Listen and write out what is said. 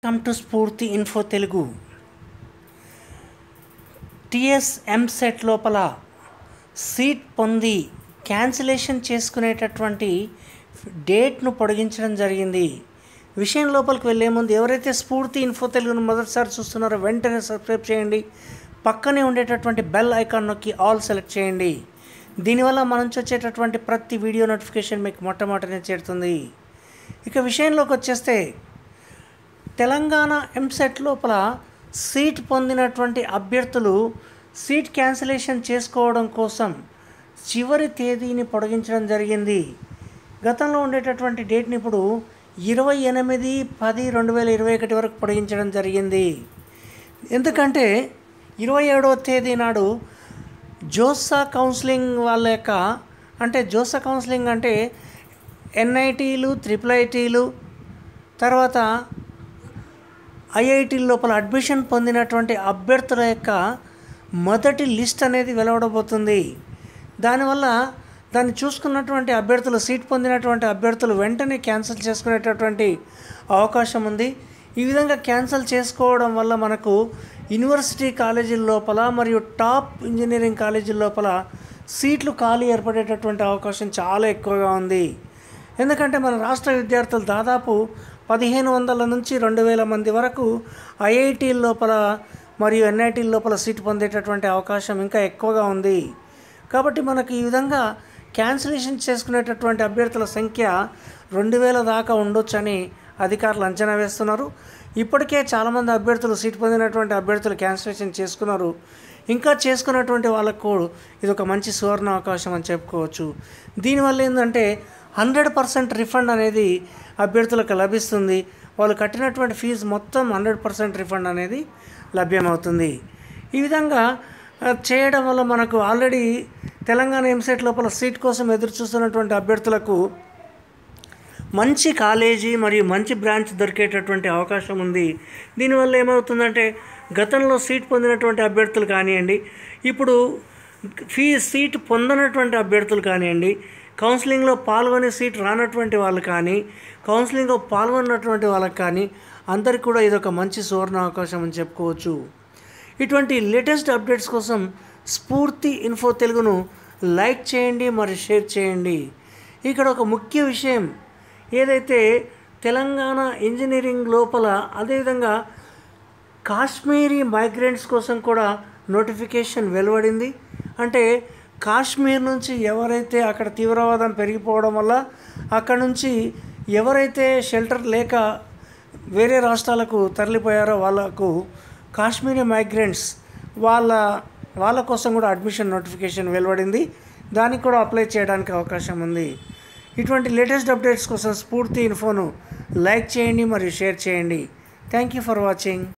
welcome to Spoorthi info Telugu TS EAMCET లోపల seat పొంది cancellation చేసుకునేటటువంటి డేట్ను పొడిగించడం జరిగింది విషయం లోపలికి వెళ్ళే ముందు ఎవరైతే స్ఫూర్తి ఇన్ఫో తెలుగును మొదటిసారి చూస్తున్నారో వెంటనే సబ్స్క్రైబ్ చేయండి పక్కనే ఉండేటటువంటి బెల్ ఐకాన్ నొక్కి ఆల్ సెలెక్ట్ చేయండి దీనివల్ల మన నుంచి వచ్చేటటువంటి ప్రతి వీడియో నోటిఫికేషన్ మీకు మొట్టమొదటినే చేరుతుంది ఇక విషయంలోకి వచ్చేస్తే తెలంగాణ ఎంసెట్ లోపల సీట్ పొందినటువంటి అభ్యర్థులు సీట్ క్యాన్సిలేషన్ చేసుకోవడం కోసం చివరి తేదీని పొడిగించడం జరిగింది గతంలో ఉండేటటువంటి డేట్ని ఇప్పుడు ఇరవై ఎనిమిది పది రెండు వేల ఇరవై ఒకటి వరకు పొడిగించడం జరిగింది ఎందుకంటే ఇరవై ఏడవ తేదీ నాడు జోసా కౌన్సిలింగ్ వాళ్ళ యొక్క అంటే జోసా కౌన్సిలింగ్ అంటే ఎన్ఐటీలు త్రిపుల్ ఐటీలు తర్వాత ఐఐటి లోపల అడ్మిషన్ పొందినటువంటి అభ్యర్థుల యొక్క మొదటి లిస్ట్ అనేది వెలువడబోతుంది దానివల్ల దాన్ని చూసుకున్నటువంటి అభ్యర్థులు సీట్ పొందినటువంటి అభ్యర్థులు వెంటనే క్యాన్సిల్ చేసుకునేటటువంటి అవకాశం ఉంది ఈ విధంగా క్యాన్సిల్ చేసుకోవడం వల్ల మనకు యూనివర్సిటీ కాలేజీల లోపల మరియు టాప్ ఇంజనీరింగ్ కాలేజీల లోపల సీట్లు ఖాళీ ఏర్పడేటటువంటి అవకాశం చాలా ఎక్కువగా ఉంది ఎందుకంటే మన రాష్ట్ర విద్యార్థులు దాదాపు పదిహేను వందల నుంచి రెండు వేల మంది వరకు ఐఐటీల లోపల మరియు ఎన్ఐటీల లోపల సీటు పొందేటటువంటి అవకాశం ఇంకా ఎక్కువగా ఉంది కాబట్టి మనకు ఈ విధంగా క్యాన్సిలేషన్ చేసుకునేటటువంటి అభ్యర్థుల సంఖ్య రెండు వేల దాకా ఉండొచ్చని అధికారులు అంచనా వేస్తున్నారు ఇప్పటికే చాలామంది అభ్యర్థులు సీట్ పొందినటువంటి అభ్యర్థులు క్యాన్సిలేషన్ చేసుకున్నారు ఇంకా చేసుకున్నటువంటి వాళ్ళకు ఇది ఒక మంచి సువర్ణ అవకాశం అని చెప్పుకోవచ్చు దీనివల్ల ఏంటంటే హండ్రెడ్ పర్సెంట్ రిఫండ్ అనేది అభ్యర్థులకు లభిస్తుంది వాళ్ళు కట్టినటువంటి ఫీజు మొత్తం హండ్రెడ్ పర్సెంట్ రిఫండ్ అనేది లభ్యమవుతుంది ఈ విధంగా ఆ, చేయడం వల్ల మనకు ఆల్రెడీ తెలంగాణ ఎంసెట్ లోపల సీట్ కోసం ఎదురు చూస్తున్నటువంటి అభ్యర్థులకు మంచి కాలేజీ మరియు మంచి బ్రాంచ్ దొరికేటటువంటి అవకాశం ఉంది దీనివల్ల ఏమవుతుందంటే గతంలో సీట్ పొందినటువంటి అభ్యర్థులు కానివ్వండి ఇప్పుడు ఫీ సీట్ పొందనటువంటి అభ్యర్థులు కానివ్వండి కౌన్సిలింగ్లో పాల్గొని సీట్ రానటువంటి వాళ్ళు కానీ కౌన్సిలింగ్లో పాల్గొన్నటువంటి వాళ్ళకి కానీ అందరికీ కూడా ఇది ఒక మంచి సువర్ణ అవకాశం అని చెప్పుకోవచ్చు ఇటువంటి లేటెస్ట్ అప్డేట్స్ కోసం స్ఫూర్తి ఇన్ఫో తెలుగును లైక్ చేయండి మరియు షేర్ చేయండి ఇక్కడ ఒక ముఖ్య విషయం ఏదైతే తెలంగాణ ఇంజనీరింగ్ లోపల అదేవిధంగా కాశ్మీరీ మైగ్రెంట్స్ కోసం కూడా నోటిఫికేషన్ వెలువడింది అంటే కాశ్మీర్ నుంచి ఎవరైతే అక్కడ తీవ్రవాదం పెరిగిపోవడం వల్ల అక్కడ నుంచి ఎవరైతే షెల్టర్ లేక వేరే రాష్ట్రాలకు తరలిపోయారో వాళ్ళకు కాశ్మీరీ మైగ్రెంట్స్ వాళ్ళ వాళ్ళ కోసం కూడా అడ్మిషన్ నోటిఫికేషన్ వెలువడింది దానికి కూడా అప్లై చేయడానికి అవకాశం ఉంది ఇటువంటి లేటెస్ట్ అప్డేట్స్ కోసం స్ఫూర్తి ఇన్ఫోను లైక్ చేయండి మరియు షేర్ చేయండి థ్యాంక్ యూ ఫర్ వాచింగ్